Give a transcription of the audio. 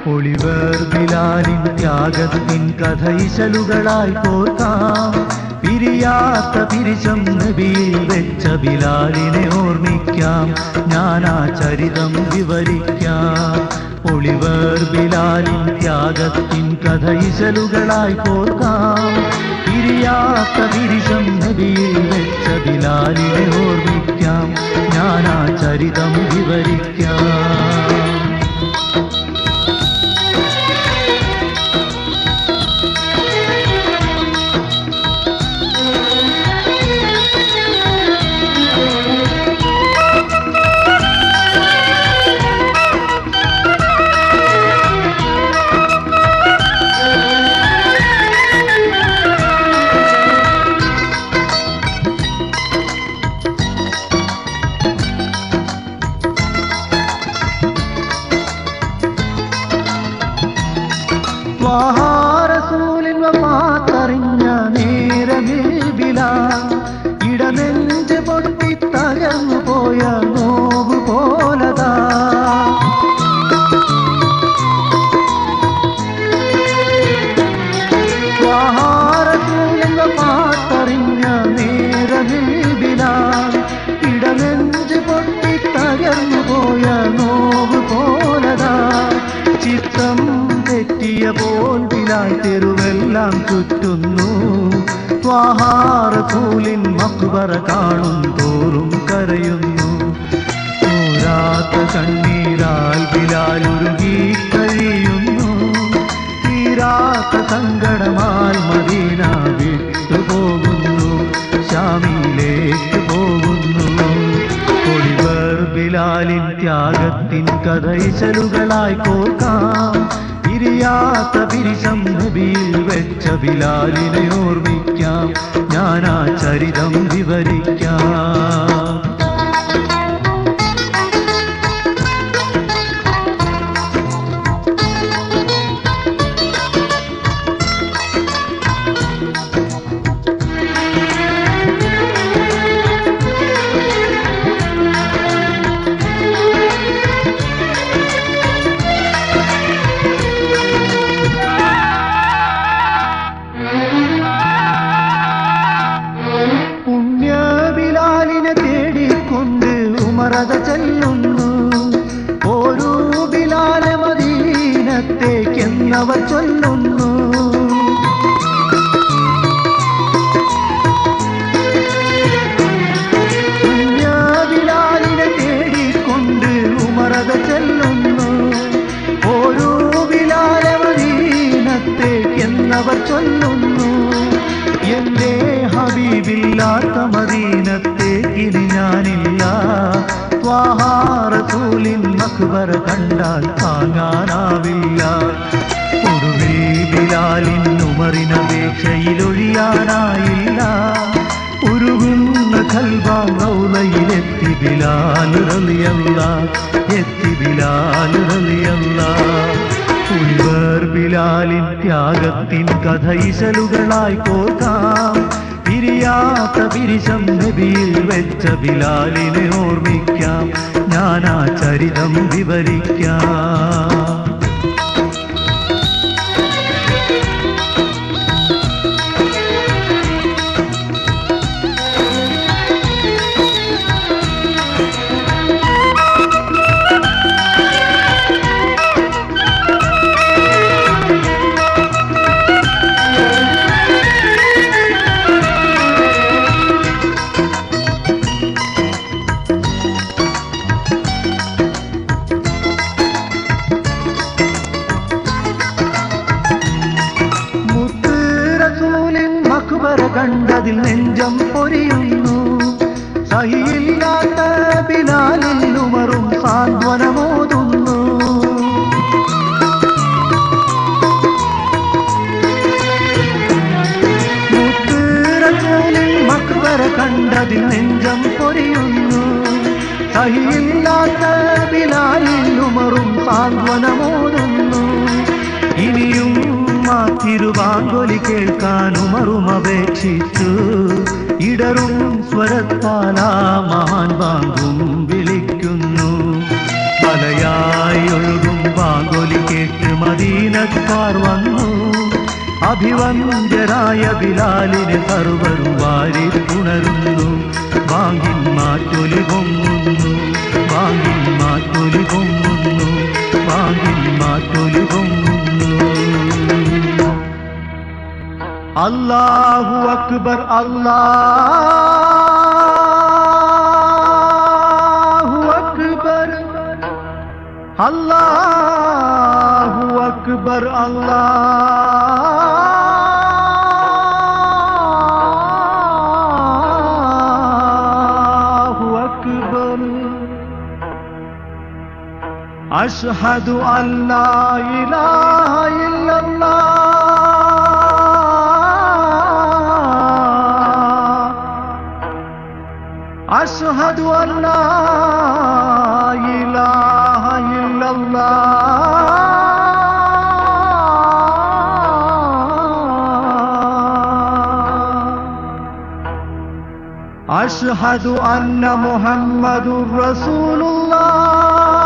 Oliver ബിലാലിൻ ത്യാഗത്തിൻ കഥ ഇശലുകളായി കോർക്കാം പിരിയാത്ത പിരിശം നബിയിൽ വെച്ച ബിലാലിനെ ഓർമ്മിക്കാം ഞാൻ ആ ചരിതം വിവരിക്കാം ഒളിവർ ബിലാലിൻ ത്യാഗത്തിൻ കഥ ഇശലുകളായി കോർക്കാം പിരിയാത്ത പിരിശം നബിയിൽ വെച്ച ബിലാലിനെ ഓർമ്മിക്കാം ഞാൻ ആ ചരിതം വിവരിക്കാം വാഹാരസൂലിൻ വഫാത്തറിഞ്ഞ നേരമേ ബിലാൽ ഇടനെഞ്ച് പൊട്ടി തകർന്നു പോയ നോവ് പോലതാ വാഹാരസൂലിൻ വഫാത്തറിഞ്ഞ നേരമേ ബിലാൽ ഇടനെഞ്ച് പൊട്ടി തകർന്നു പോയ നോവ് പോലതാ ചിത്തം തെറ്റിയ പോൽ ബിലാൽ തെരുവെല്ലാം ചുറ്റുന്നു വാഹാർ കൂലിൻ മക്ബറ കാണും തോറും കരയുന്നു തോരാത്ത കണ്ണീരാൽ ബിലാൽ ഉരുകി കഴിയുന്നു തീരാത്ത സങ്കടമാൽ മദീന വിട്ടുപോകുന്നു ശാമിയിലേക്ക് പോകുന്നു ഒളിവർ ബിലാലിൻ ത്യാഗത്തിൻ കഥ ഇശലുകളായി കോർക്കാം പിരിയാത്ത പിരിശം നബിയിൽ വെച്ച ബിലാലിനെ ഓർമ്മിക്കാം ഞാൻ ആ ചരിതം വിവരിക്കാം പുണ്യബിലാലിനെ തേടിക്കൊണ്ട് ഉമറത ചെല്ലുന്നു ഓരോ ബിലാലെ മദീനത്തേക്കെന്നവർ ചൊല്ലുന്നു പുണ്യബിലാലിനെ തേടിക്കൊണ്ട് ഉമറത ചെല്ലുന്നു ഓരോ ബിലാലെ മദീനത്തേക്കെന്നവർ ചൊല്ലുന്നു എന്റെ ഹബീബില്ലാത്ത മദീനത്തേക്കിനി ഞാനില്ല ത്വാഹാറസൂലിൻ മക്ബർ കണ്ടാൽ താങ്ങാനാവില്ല ഒടുവിൽ ബിലാലിൻ ഉമറിനപേക്ഷയിലൊഴിയാനായില്ല ഉരുകുന്ന കൽവാറയിലെത്തി ബിലാൽ റളിയല്ല എത്തി ബിലാൽ റളിയല്ല ഉൾവർ ബിലാലിൻ ത്യാഗത്തിൻ കഥ ഇശലുകളായി കോർക്കാം പിരിയാത്ത പിരിശം നബിയിൽ വെച്ച ബിലാലിനെ ഓർമ്മിക്കാം ഞാൻ ആ ചരിതം വിവരിക്കാം മുത്ത് റസൂലിൻ മക്ബറ കണ്ടതിൽ നെഞ്ചം പൊരിയുന്നു സഹിയില്ലാത്ത ബിലാലിൽ ഉമറും സാന്ത്വനമോതുന്നു മുത്ത് റസൂലിൻ മക്ബറ കണ്ടതിൽ നെഞ്ചം പൊരിയുന്നു സഹിയില്ലാത്ത ബിലാലിൽ ഉമറും സാന്ത്വനമോതുന്നു ഇനിയും ആ തിരുവാങ്കൊലി കേൾക്കാൻ ഉമറും അപേക്ഷിച്ചു ഇടറും സ്വരത്താലാ മഹാൻ വാങ്കും വിളിക്കുന്നു മലയായി ഒഴുകും വാങ്കൊലി കേട്ട് മദീനക്കാർ വന്നു അഭിവന്ദ്യരായ ബിലാലിനെ സർവരും വാരി പുണരുന്നു വാങ്ങിൻ മാറ്റൊലി പൊങ്ങുന്നു വാങ്ങിൻ മാറ്റൊലി പൊങ്ങുന്നു വാങ്ങിൻ മാറ്റൊലി പൊങ്ങുന്നു അല്ലാഹു അക്ബർ അല്ലാഹു അക്ബർ അല്ലാഹു അക്ബർ അല്ലാഹു അക്ബർ അഷ്ഹദു അല്ലാ ഇലാഹ ഇല്ലല്ലാഹ് അഷ്ഹദു അല്ലാ ഇലാഹ ഇല്ലല്ലാഹ് അഷ്ഹദു അന്ന മുഹമ്മദുർ റസൂലുള്ളാഹ്